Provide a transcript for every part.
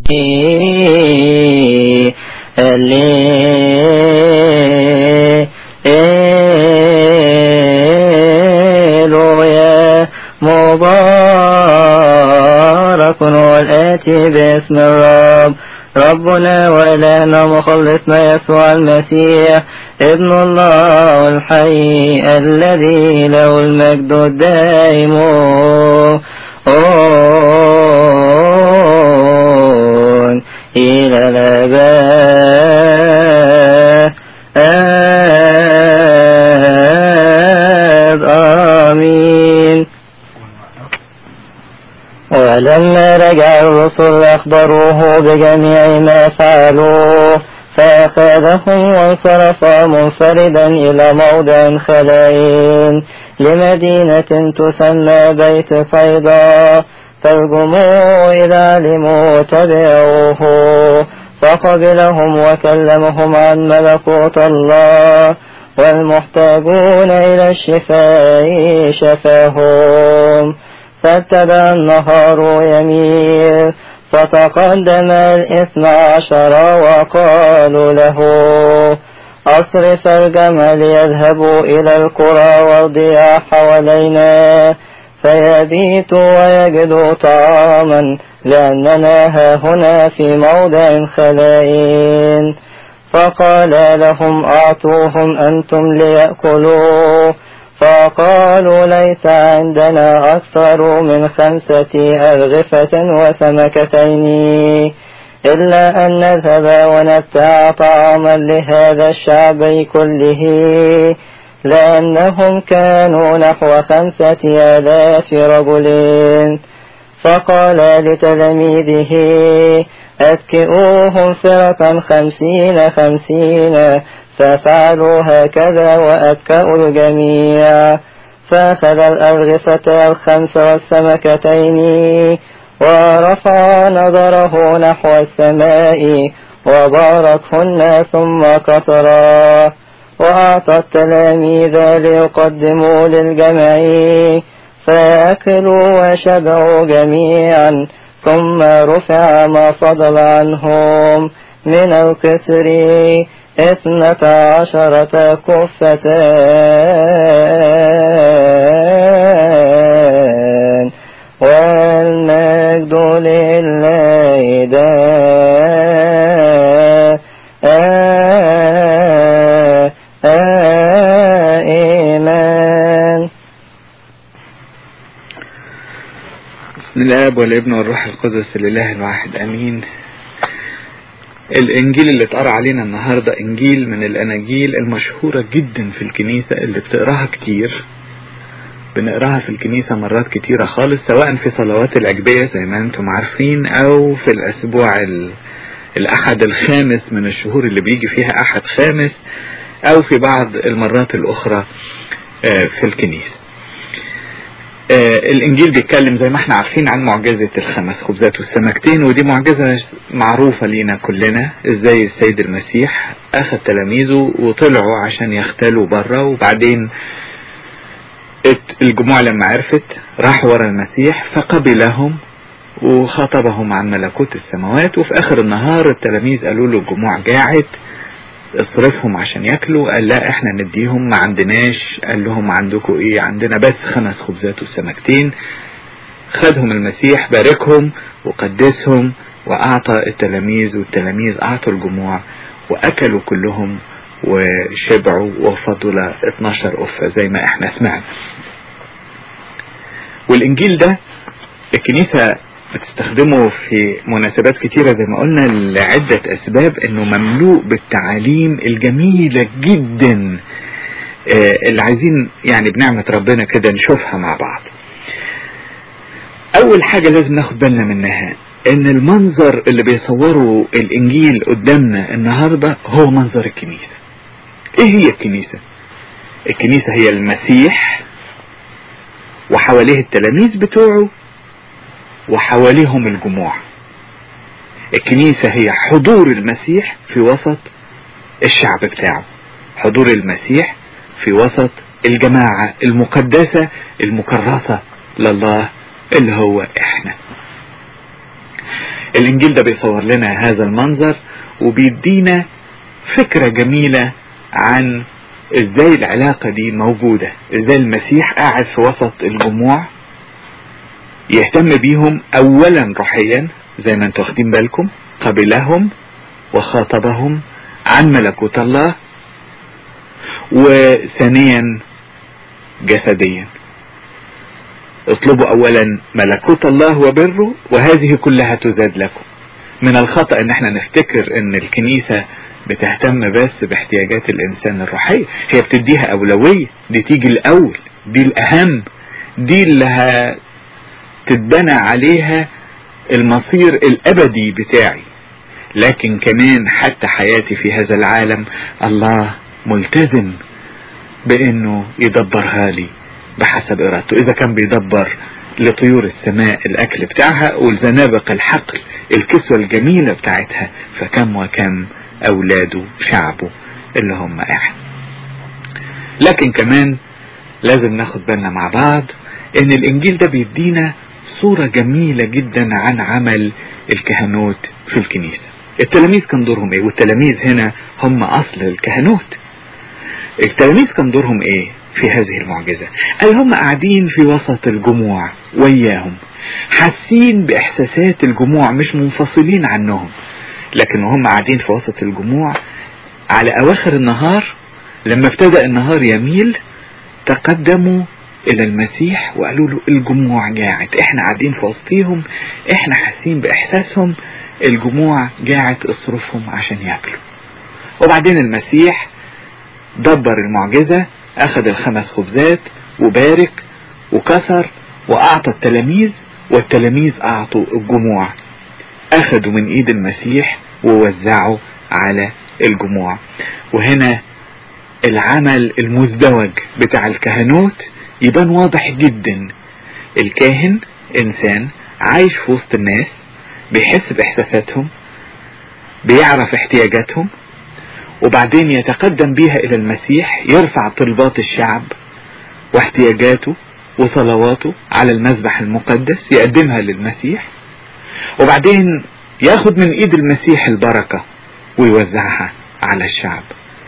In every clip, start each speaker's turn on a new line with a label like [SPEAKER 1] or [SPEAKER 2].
[SPEAKER 1] هللويا مبارك هو الآتي باسم الرب ربنا وإلهنا مخلصنا يسوع المسيح ابن الله الحي الذي له المجد الدائم إلى الأبد آمين ولما رجع الرسل أخبروه بجميع ما فعلوا فأخذهم وانصرف منفردا إلى موضع خلاء لمدينة تسمى بيت صيدا فالجموع إذا علموا تبعوه فقبلهم وكلمهم عن ملكوت الله والمحتاجون إلى الشفاء شفاهم فابتدى النهار يميل فتقدم الاثنى عشر وقالوا له أصرف الجمل يذهبوا إلى القرى والضياع حوالينا فيبيتوا ويجدوا طعاما لأننا ها هنا في موضع خلاء فقال لهم أعطوهم أنتم ليأكلوا فقالوا ليس عندنا أكثر من خمسة أرغفة وسمكتين إلا أن نذهب ونبتاع طعاما لهذا الشعب كله لأنهم كانوا نحو خمسة آلاف رجل فقال لتلاميذه أتكئوهم فرقا خمسين خمسين ففعلوا هكذا وأتكأوا الجميع فأخذ الأرغفة الخمس والسمكتين ورفع نظره نحو السماء وباركهن ثم كسرا وأعطى التلاميذ ليقدموا للجمع فأكلوا وشبعوا جميعا ثم رفع ما فضل عنهم من الكسر اثنتا عشرة كفتان والمجد لله دائما
[SPEAKER 2] بسم الاب والابن والروح القدس الاله الواحد امين الانجيل اللي اتقرا علينا النهارده انجيل من الاناجيل المشهوره جدا في الكنيسه اللي بتقراها كتير بنقراها في الكنيسه مرات كتيره خالص سواء في صلوات الاجبيه زي ما انتم عارفين او في الاسبوع ال... الاحد الخامس من الشهور اللي بيجي فيها احد خامس او في بعض المرات الاخرى في الكنيسه الانجيل بيتكلم زي ما احنا عارفين عن معجزة الخمس خبزات والسمكتين ودي معجزة معروفة لينا كلنا ازاي السيد المسيح اخذ تلاميذه وطلعوا عشان يختلوا بره وبعدين الجموع لما عرفت راح ورا المسيح فقبلهم وخاطبهم عن ملكوت السماوات وفي اخر النهار التلاميذ قالوا له الجموع جاعت اصرفهم عشان ياكلوا قال لا احنا نديهم ما عندناش قال لهم عندكم ايه عندنا بس خمس خبزات وسمكتين خدهم المسيح باركهم وقدسهم واعطى التلاميذ والتلاميذ اعطوا الجموع واكلوا كلهم وشبعوا وفضل 12 أفة زي ما احنا سمعنا والانجيل ده الكنيسة بتستخدمه في مناسبات كتيرة زي ما قلنا لعدة أسباب إنه مملوء بالتعاليم الجميلة جدا اللي عايزين يعني بنعمة ربنا كده نشوفها مع بعض. أول حاجة لازم ناخد بالنا منها إن المنظر اللي بيصوره الإنجيل قدامنا النهاردة هو منظر الكنيسة. إيه هي الكنيسة؟ الكنيسة هي المسيح وحواليه التلاميذ بتوعه وحواليهم الجموع الكنيسة هي حضور المسيح في وسط الشعب بتاعه حضور المسيح في وسط الجماعة المقدسة المكرسة لله اللي هو احنا الانجيل ده بيصور لنا هذا المنظر وبيدينا فكرة جميلة عن ازاي العلاقة دي موجودة ازاي المسيح قاعد في وسط الجموع يهتم بيهم اولا روحيا زي ما انتوا واخدين بالكم قبلهم وخاطبهم عن ملكوت الله وثانيا جسديا اطلبوا اولا ملكوت الله وبره وهذه كلها تزاد لكم من الخطأ ان احنا نفتكر ان الكنيسة بتهتم بس باحتياجات الانسان الروحية هي بتديها اولوية دي تيجي الاول دي الاهم دي اللي هتتبنى عليها المصير الابدي بتاعي لكن كمان حتى حياتي في هذا العالم الله ملتزم بانه يدبرها لي بحسب ارادته اذا كان بيدبر لطيور السماء الاكل بتاعها والزنابق الحقل الكسوة الجميلة بتاعتها فكم وكم اولاده شعبه اللي هم احنا لكن كمان لازم ناخد بالنا مع بعض ان الانجيل ده بيدينا صورة جميلة جدا عن عمل الكهنوت في الكنيسة التلاميذ كان دورهم ايه والتلاميذ هنا هم اصل الكهنوت التلاميذ كان دورهم ايه في هذه المعجزة قال هم قاعدين في وسط الجموع وياهم حاسين باحساسات الجموع مش منفصلين عنهم لكن هم قاعدين في وسط الجموع على اواخر النهار لما ابتدأ النهار يميل تقدموا الى المسيح وقالوا له الجموع جاعت احنا قاعدين في وسطيهم احنا حاسين باحساسهم الجموع جاعت اصرفهم عشان ياكلوا وبعدين المسيح دبر المعجزة اخذ الخمس خبزات وبارك وكسر واعطى التلاميذ والتلاميذ اعطوا الجموع اخذوا من ايد المسيح ووزعوا على الجموع وهنا العمل المزدوج بتاع الكهنوت يبان واضح جدا الكاهن انسان عايش في وسط الناس بيحس باحساساتهم بيعرف احتياجاتهم وبعدين يتقدم بيها الى المسيح يرفع طلبات الشعب واحتياجاته وصلواته على المذبح المقدس يقدمها للمسيح وبعدين ياخد من ايد المسيح البركة ويوزعها على الشعب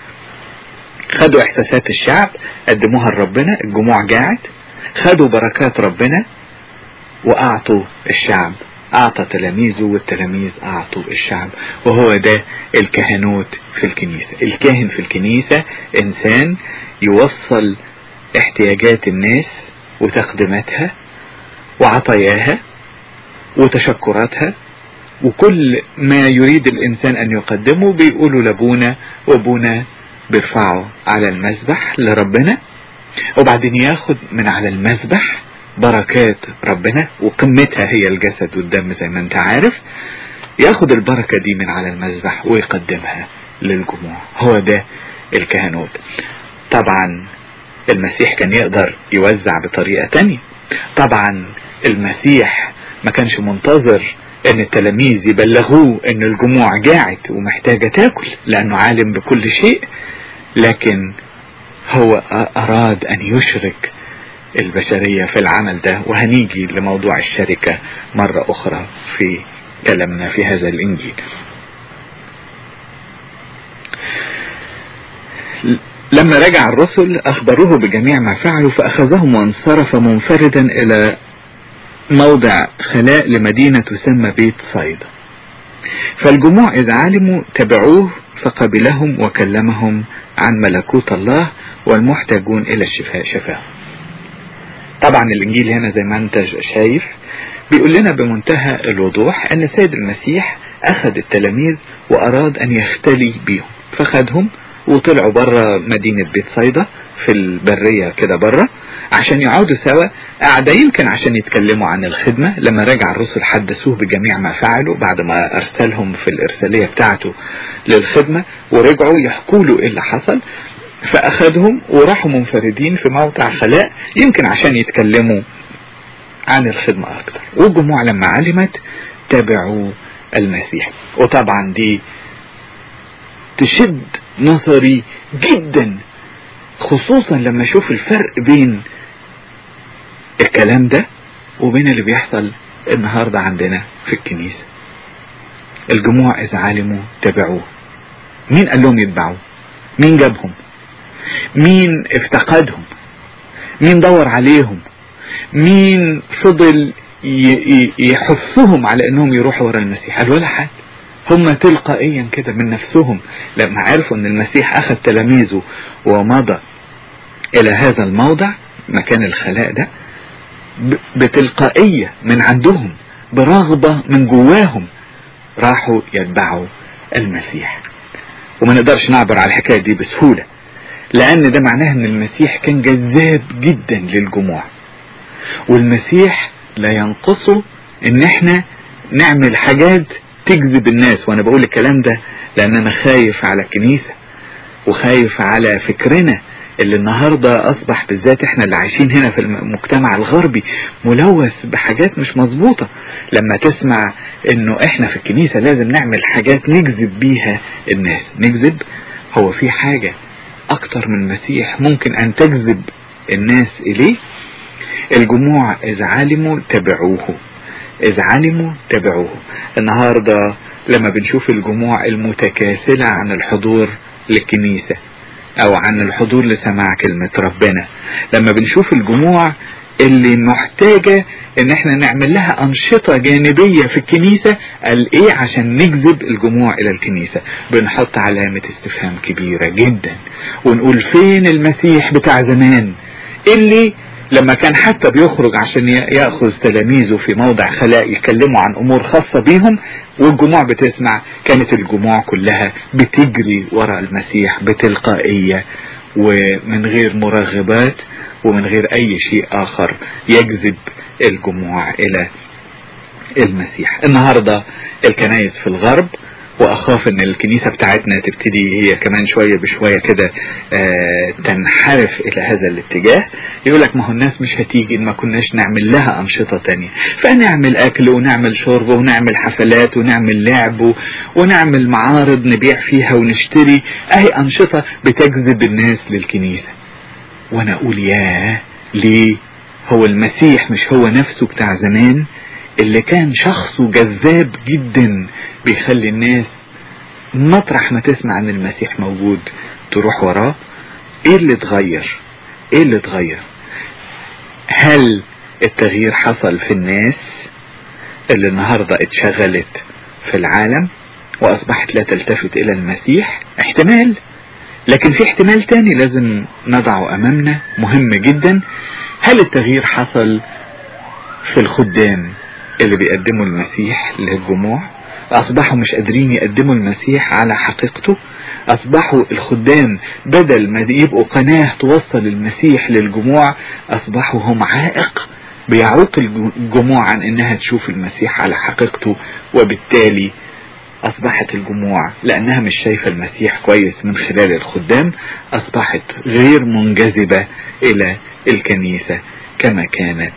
[SPEAKER 2] خدوا احساسات الشعب قدموها لربنا الجموع جاعت خدوا بركات ربنا واعطوا الشعب اعطى تلاميذه والتلاميذ اعطوا الشعب وهو ده الكهنوت في الكنيسة الكاهن في الكنيسة انسان يوصل احتياجات الناس وتقدماتها وعطاياها وتشكراتها وكل ما يريد الانسان ان يقدمه بيقولوا لابونا وابونا بيرفعه على المذبح لربنا وبعدين ياخد من على المذبح بركات ربنا وقمتها هي الجسد والدم زي ما انت عارف ياخد البركة دي من على المذبح ويقدمها للجموع هو ده الكهنوت طبعا المسيح كان يقدر يوزع بطريقة تانية طبعا المسيح ما كانش منتظر ان التلاميذ يبلغوه ان الجموع جاعت ومحتاجة تاكل لانه عالم بكل شيء لكن هو اراد ان يشرك البشرية في العمل ده وهنيجي لموضوع الشركة مرة اخرى في كلامنا في هذا الانجيل لما رجع الرسل اخبروه بجميع ما فعلوا فاخذهم وانصرف منفردا الى موضع خلاء لمدينة تسمى بيت صيدا فالجموع إذ علموا تبعوه فقبلهم وكلمهم عن ملكوت الله والمحتاجون إلى الشفاء شفاهم طبعا الإنجيل هنا زي ما أنت شايف بيقول لنا بمنتهى الوضوح أن السيد المسيح أخذ التلاميذ وأراد أن يختلي بيهم فخدهم وطلعوا بره مدينة بيت صيدا في البرية كده بره عشان يقعدوا سوا قعدة يمكن عشان يتكلموا عن الخدمة لما رجع الرسل حدثوه بجميع ما فعلوا بعد ما أرسلهم في الإرسالية بتاعته للخدمة ورجعوا يحكوا له إيه اللي حصل فأخذهم وراحوا منفردين في موقع خلاء يمكن عشان يتكلموا عن الخدمة أكتر والجموع لما علمت تبعوا المسيح وطبعا دي تشد نظري جدا خصوصا لما اشوف الفرق بين الكلام ده وبين اللي بيحصل النهاردة عندنا في الكنيسة الجموع إذا علموا تبعوه مين قال لهم يتبعوه مين جابهم مين افتقدهم مين دور عليهم مين فضل يحثهم على انهم يروحوا ورا المسيح قال ولا حد هم تلقائيا كده من نفسهم لما عرفوا ان المسيح اخذ تلاميذه ومضى الى هذا الموضع مكان الخلاء ده بتلقائية من عندهم برغبة من جواهم راحوا يتبعوا المسيح وما نقدرش نعبر على الحكاية دي بسهولة لأن ده معناه أن المسيح كان جذاب جدا للجموع والمسيح لا ينقصه أن احنا نعمل حاجات تجذب الناس وأنا بقول الكلام ده لأن أنا خايف على الكنيسة وخايف على فكرنا اللي النهاردة أصبح بالذات احنا اللي عايشين هنا في المجتمع الغربي ملوث بحاجات مش مظبوطة لما تسمع انه احنا في الكنيسة لازم نعمل حاجات نجذب بيها الناس نجذب هو في حاجة اكتر من المسيح ممكن ان تجذب الناس اليه الجموع اذا علموا تبعوه اذا علموا تبعوه النهاردة لما بنشوف الجموع المتكاسلة عن الحضور للكنيسة او عن الحضور لسماع كلمة ربنا لما بنشوف الجموع اللي محتاجة ان احنا نعمل لها انشطة جانبية في الكنيسة قال ايه عشان نجذب الجموع الى الكنيسة بنحط علامة استفهام كبيرة جدا ونقول فين المسيح بتاع زمان اللي لما كان حتى بيخرج عشان ياخذ تلاميذه في موضع خلاء يتكلموا عن امور خاصه بيهم والجموع بتسمع كانت الجموع كلها بتجري وراء المسيح بتلقائيه ومن غير مرغبات ومن غير اي شيء اخر يجذب الجموع الى المسيح النهارده الكنائس في الغرب واخاف ان الكنيسة بتاعتنا تبتدي هي كمان شوية بشوية كده آه تنحرف الى هذا الاتجاه يقول لك ما هو الناس مش هتيجي ان ما كناش نعمل لها انشطة تانية فنعمل اكل ونعمل شرب ونعمل حفلات ونعمل لعب ونعمل معارض نبيع فيها ونشتري اهي انشطة بتجذب الناس للكنيسة وانا اقول ياه ليه هو المسيح مش هو نفسه بتاع زمان اللي كان شخصه جذاب جدا بيخلي الناس مطرح ما تسمع ان المسيح موجود تروح وراه ايه اللي اتغير ايه اللي اتغير هل التغيير حصل في الناس اللي النهاردة اتشغلت في العالم واصبحت لا تلتفت الى المسيح احتمال لكن في احتمال تاني لازم نضعه امامنا مهم جدا هل التغيير حصل في الخدام اللي بيقدموا المسيح للجموع أصبحوا مش قادرين يقدموا المسيح على حقيقته أصبحوا الخدام بدل ما يبقوا قناة توصل المسيح للجموع أصبحوا هم عائق بيعوق الجموع عن إنها تشوف المسيح على حقيقته وبالتالي أصبحت الجموع لأنها مش شايفة المسيح كويس من خلال الخدام أصبحت غير منجذبة إلى الكنيسة كما كانت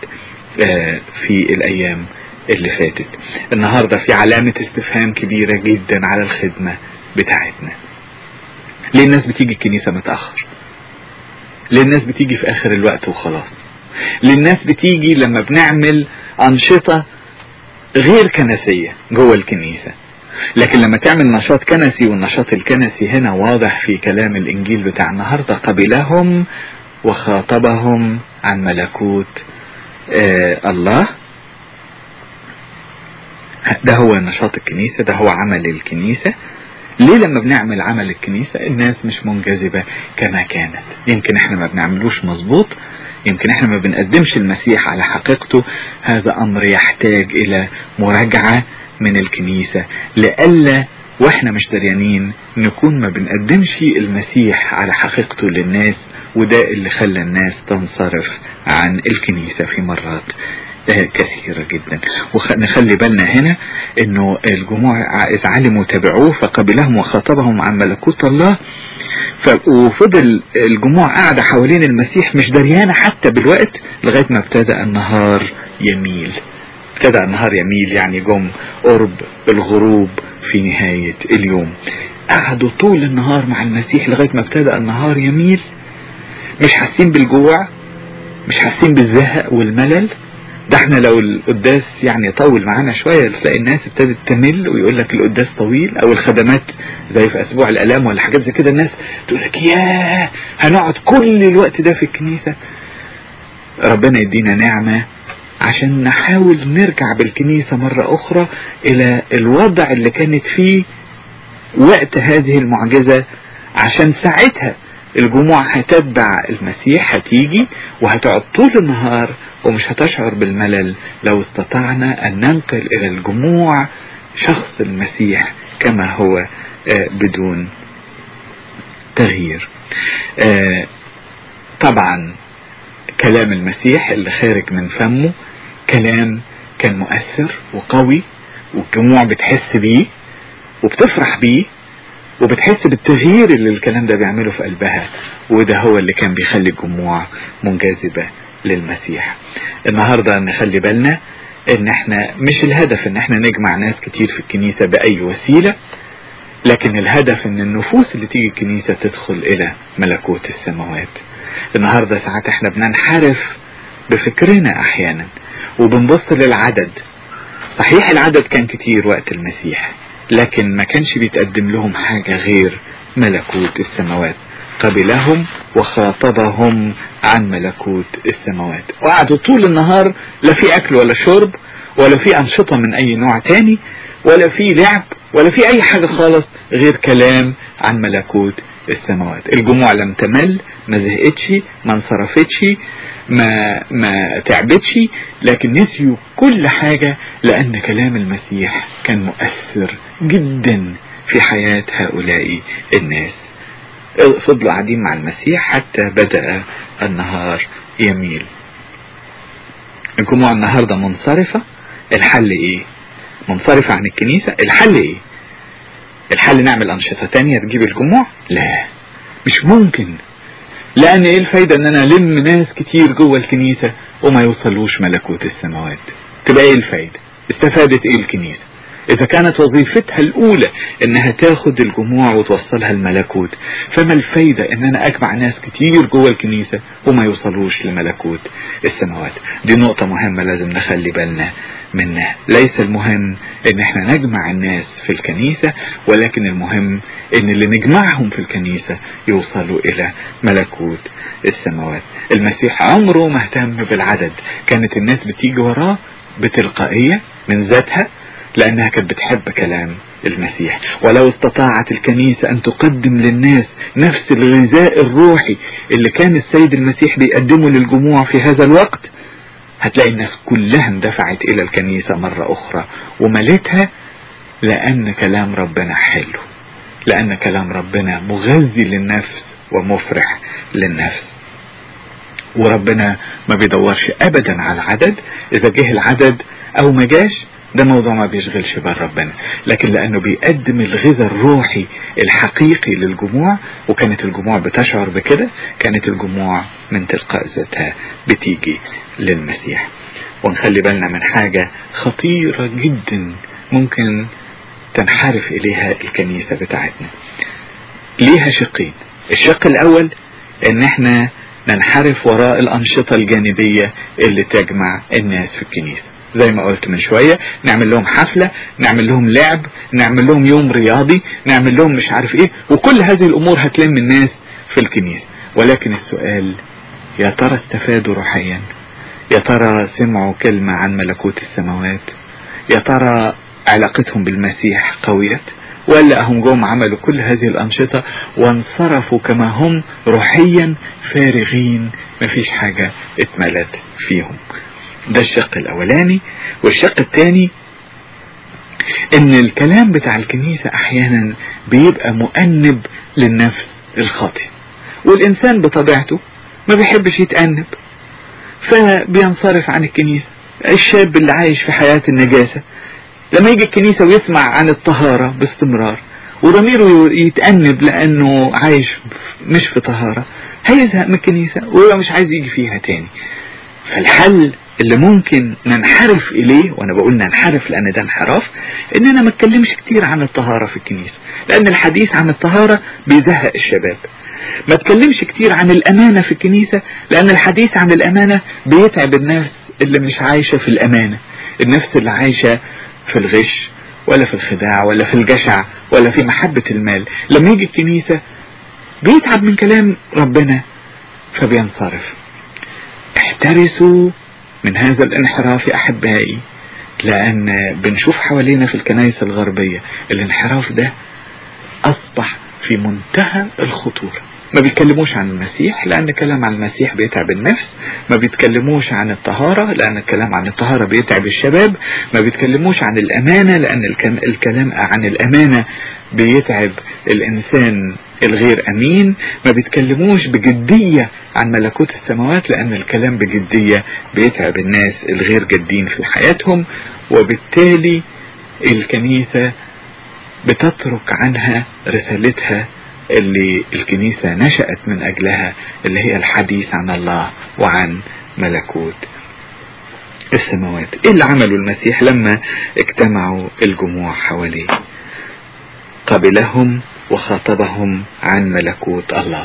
[SPEAKER 2] في الأيام اللي فاتت النهاردة في علامة استفهام كبيرة جدا على الخدمة بتاعتنا ليه الناس بتيجي الكنيسة متأخر ليه الناس بتيجي في آخر الوقت وخلاص ليه الناس بتيجي لما بنعمل أنشطة غير كنسية جوه الكنيسة لكن لما تعمل نشاط كنسي والنشاط الكنسي هنا واضح في كلام الإنجيل بتاع النهاردة قبلهم وخاطبهم عن ملكوت آه الله ده هو نشاط الكنيسة ده هو عمل الكنيسة ليه لما بنعمل عمل الكنيسة الناس مش منجذبة كما كانت يمكن احنا ما بنعملوش مظبوط يمكن احنا ما بنقدمش المسيح على حقيقته هذا امر يحتاج الى مراجعة من الكنيسة لألا واحنا مش دريانين نكون ما بنقدمش المسيح على حقيقته للناس وده اللي خلى الناس تنصرف عن الكنيسة في مرات كثيرة جدا ونخلي بالنا هنا انه الجموع اذ علموا تبعوه فقبلهم وخاطبهم عن ملكوت الله وفضل الجموع قاعدة حوالين المسيح مش دريانة حتى بالوقت لغاية ما ابتدأ النهار يميل ابتدأ النهار يميل يعني جم قرب الغروب في نهاية اليوم قعدوا طول النهار مع المسيح لغاية ما ابتدأ النهار يميل مش حاسين بالجوع مش حاسين بالزهق والملل ده احنا لو القداس يعني طول معانا شوية تلاقي الناس ابتدت تمل ويقول لك القداس طويل او الخدمات زي في اسبوع الالام ولا حاجات زي كده الناس تقول لك ياه هنقعد كل الوقت ده في الكنيسة ربنا يدينا نعمة عشان نحاول نرجع بالكنيسة مرة اخرى الى الوضع اللي كانت فيه وقت هذه المعجزة عشان ساعتها الجموع هتتبع المسيح هتيجي وهتقعد طول النهار ومش هتشعر بالملل لو استطعنا أن ننقل إلى الجموع شخص المسيح كما هو بدون تغيير طبعا كلام المسيح اللي خارج من فمه كلام كان مؤثر وقوي والجموع بتحس بيه وبتفرح بيه وبتحس بالتغيير اللي الكلام ده بيعمله في قلبها وده هو اللي كان بيخلي الجموع منجذبة للمسيح النهاردة نخلي بالنا ان احنا مش الهدف ان احنا نجمع ناس كتير في الكنيسة بأي وسيلة لكن الهدف ان النفوس اللي تيجي الكنيسة تدخل الى ملكوت السماوات النهاردة ساعات احنا بننحرف بفكرنا احيانا وبنبص للعدد صحيح العدد كان كتير وقت المسيح لكن ما كانش بيتقدم لهم حاجة غير ملكوت السماوات قبلهم وخاطبهم عن ملكوت السماوات وقعدوا طول النهار لا في اكل ولا شرب ولا في انشطة من اي نوع تاني ولا في لعب ولا في اي حاجة خالص غير كلام عن ملكوت السماوات الجموع لم تمل ما زهقتش ما انصرفتش ما ما تعبتش لكن نسيوا كل حاجة لأن كلام المسيح كان مؤثر جدا في حياة هؤلاء الناس فضلوا قاعدين مع المسيح حتى بدأ النهار يميل الجموع النهاردة منصرفة الحل ايه منصرفة عن الكنيسة الحل ايه الحل نعمل أنشطة تانية تجيب الجموع لا مش ممكن لأن ايه الفايدة ان انا الم ناس كتير جوه الكنيسة وما يوصلوش ملكوت السماوات تبقى ايه الفايدة استفادت ايه الكنيسة اذا كانت وظيفتها الاولى انها تاخد الجموع وتوصلها الملكوت فما الفايدة ان انا اجمع ناس كتير جوه الكنيسة وما يوصلوش لملكوت السماوات دي نقطة مهمة لازم نخلي بالنا منها ليس المهم ان احنا نجمع الناس في الكنيسة ولكن المهم ان اللي نجمعهم في الكنيسة يوصلوا الى ملكوت السماوات المسيح عمره ما اهتم بالعدد كانت الناس بتيجي وراه بتلقائية من ذاتها لأنها كانت بتحب كلام المسيح ولو استطاعت الكنيسة أن تقدم للناس نفس الغذاء الروحي اللي كان السيد المسيح بيقدمه للجموع في هذا الوقت هتلاقي الناس كلها اندفعت إلى الكنيسة مرة أخرى وملتها لأن كلام ربنا حلو لأن كلام ربنا مغذي للنفس ومفرح للنفس وربنا ما بيدورش أبدا على العدد إذا جه العدد أو ما جاش ده موضوع ما بيشغلش بال ربنا لكن لانه بيقدم الغذاء الروحي الحقيقي للجموع وكانت الجموع بتشعر بكده كانت الجموع من تلقاء ذاتها بتيجي للمسيح ونخلي بالنا من حاجة خطيرة جدا ممكن تنحرف اليها الكنيسة بتاعتنا ليها شقين الشق الاول ان احنا ننحرف وراء الانشطة الجانبية اللي تجمع الناس في الكنيسة زي ما قلت من شوية نعمل لهم حفلة نعمل لهم لعب نعمل لهم يوم رياضي نعمل لهم مش عارف ايه وكل هذه الامور هتلم الناس في الكنيسة ولكن السؤال يا ترى استفادوا روحيا يا ترى سمعوا كلمة عن ملكوت السماوات يا ترى علاقتهم بالمسيح قويت ولا هم جم عملوا كل هذه الأنشطة وانصرفوا كما هم روحيا فارغين مفيش حاجة اتملت فيهم ده الشق الاولاني والشق الثاني ان الكلام بتاع الكنيسة احيانا بيبقى مؤنب للنفس الخاطئ والانسان بطبيعته ما بيحبش يتأنب فبينصرف عن الكنيسة الشاب اللي عايش في حياة النجاسة لما يجي الكنيسة ويسمع عن الطهارة باستمرار وضميره يتأنب لأنه عايش مش في طهارة هيزهق من الكنيسة ويبقى مش عايز يجي فيها تاني فالحل اللي ممكن ننحرف اليه وانا بقول ننحرف لان ده انحراف اننا ما اتكلمش كتير عن الطهارة في الكنيسة لان الحديث عن الطهارة بيزهق الشباب ما اتكلمش كتير عن الامانة في الكنيسة لان الحديث عن الامانة بيتعب الناس اللي مش عايشة في الأمانة النفس اللي عايشة في الغش ولا في الخداع ولا في الجشع ولا في محبة المال لما يجي الكنيسة بيتعب من كلام ربنا فبينصرف احترسوا من هذا الانحراف أحبائي لأن بنشوف حوالينا في الكنائس الغربية الانحراف ده أصبح في منتهى الخطورة ما بيتكلموش عن المسيح لأن الكلام عن المسيح بيتعب النفس ما بيتكلموش عن الطهارة لأن الكلام عن الطهارة بيتعب الشباب ما بيتكلموش عن الأمانة لأن الكلام عن الأمانة بيتعب الإنسان الغير أمين ما بيتكلموش بجدية عن ملكوت السماوات لأن الكلام بجدية بيتعب الناس الغير جادين في حياتهم وبالتالي الكنيسة بتترك عنها رسالتها اللي الكنيسة نشأت من أجلها اللي هي الحديث عن الله وعن ملكوت السماوات ايه اللي عمله المسيح لما اجتمعوا الجموع حواليه قبلهم وخاطبهم عن ملكوت الله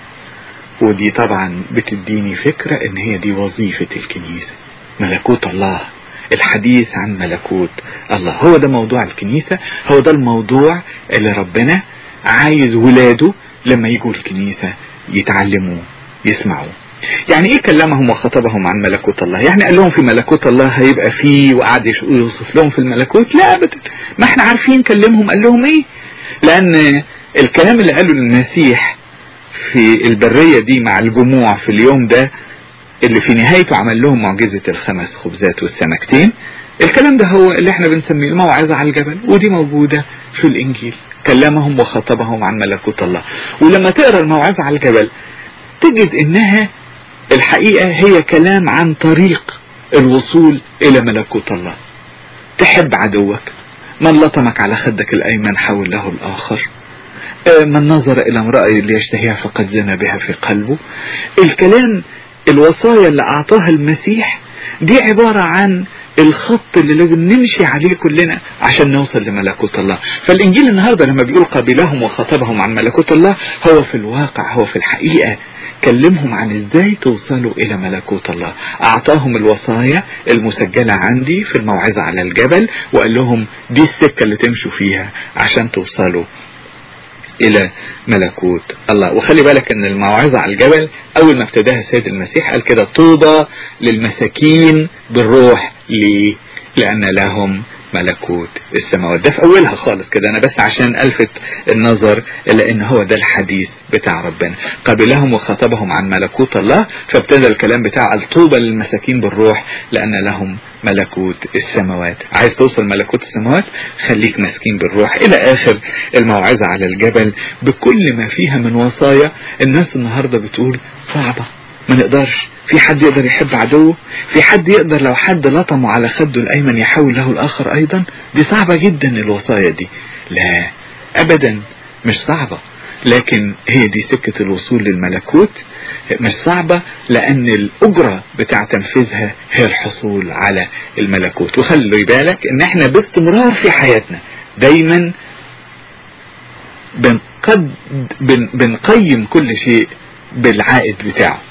[SPEAKER 2] ودي طبعا بتديني فكرة ان هي دي وظيفة الكنيسة ملكوت الله الحديث عن ملكوت الله هو ده موضوع الكنيسة هو ده الموضوع اللي ربنا عايز ولاده لما يجوا الكنيسة يتعلموا يسمعوا يعني ايه كلمهم وخطبهم عن ملكوت الله يعني قال لهم في ملكوت الله هيبقى فيه وقعد يوصف لهم في الملكوت لا ابدا ما احنا عارفين كلمهم قال لهم ايه لان الكلام اللي قاله المسيح في البرية دي مع الجموع في اليوم ده اللي في نهايته عمل لهم معجزة الخمس خبزات والسمكتين الكلام ده هو اللي احنا بنسميه الموعظة على الجبل ودي موجودة في الانجيل كلمهم وخطبهم عن ملكوت الله ولما تقرا الموعظة على الجبل تجد انها الحقيقة هي كلام عن طريق الوصول الى ملكوت الله تحب عدوك من لطمك على خدك الايمن حول له الاخر من نظر الى امرأة ليشتهيها فقد زنى بها في قلبه الكلام الوصايا اللي اعطاها المسيح دي عبارة عن الخط اللي لازم نمشي عليه كلنا عشان نوصل لملكوت الله فالانجيل النهاردة لما بيقول قبلهم وخطبهم عن ملكوت الله هو في الواقع هو في الحقيقة كلمهم عن ازاي توصلوا الى ملكوت الله اعطاهم الوصايا المسجلة عندي في الموعظة على الجبل وقال لهم دي السكة اللي تمشوا فيها عشان توصلوا الى ملكوت الله وخلي بالك ان الموعظة على الجبل اول ما ابتداها السيد المسيح قال كده طوبى للمساكين بالروح ليه لان لهم ملكوت السماوات ده في اولها خالص كده انا بس عشان الفت النظر الى ان هو ده الحديث بتاع ربنا قبلهم وخطبهم عن ملكوت الله فابتدى الكلام بتاع الطوبى للمساكين بالروح لان لهم ملكوت السماوات عايز توصل ملكوت السماوات خليك مسكين بالروح الى اخر الموعظة على الجبل بكل ما فيها من وصايا الناس النهاردة بتقول صعبة ما نقدرش في حد يقدر يحب عدوه في حد يقدر لو حد لطمه على خده الايمن يحول له الاخر ايضا دي صعبة جدا الوصايا دي لا ابدا مش صعبة لكن هي دي سكة الوصول للملكوت مش صعبة لان الاجرة بتاع تنفيذها هي الحصول على الملكوت وخلي بالك ان احنا باستمرار في حياتنا دايما بنقد بن بنقيم كل شيء بالعائد بتاعه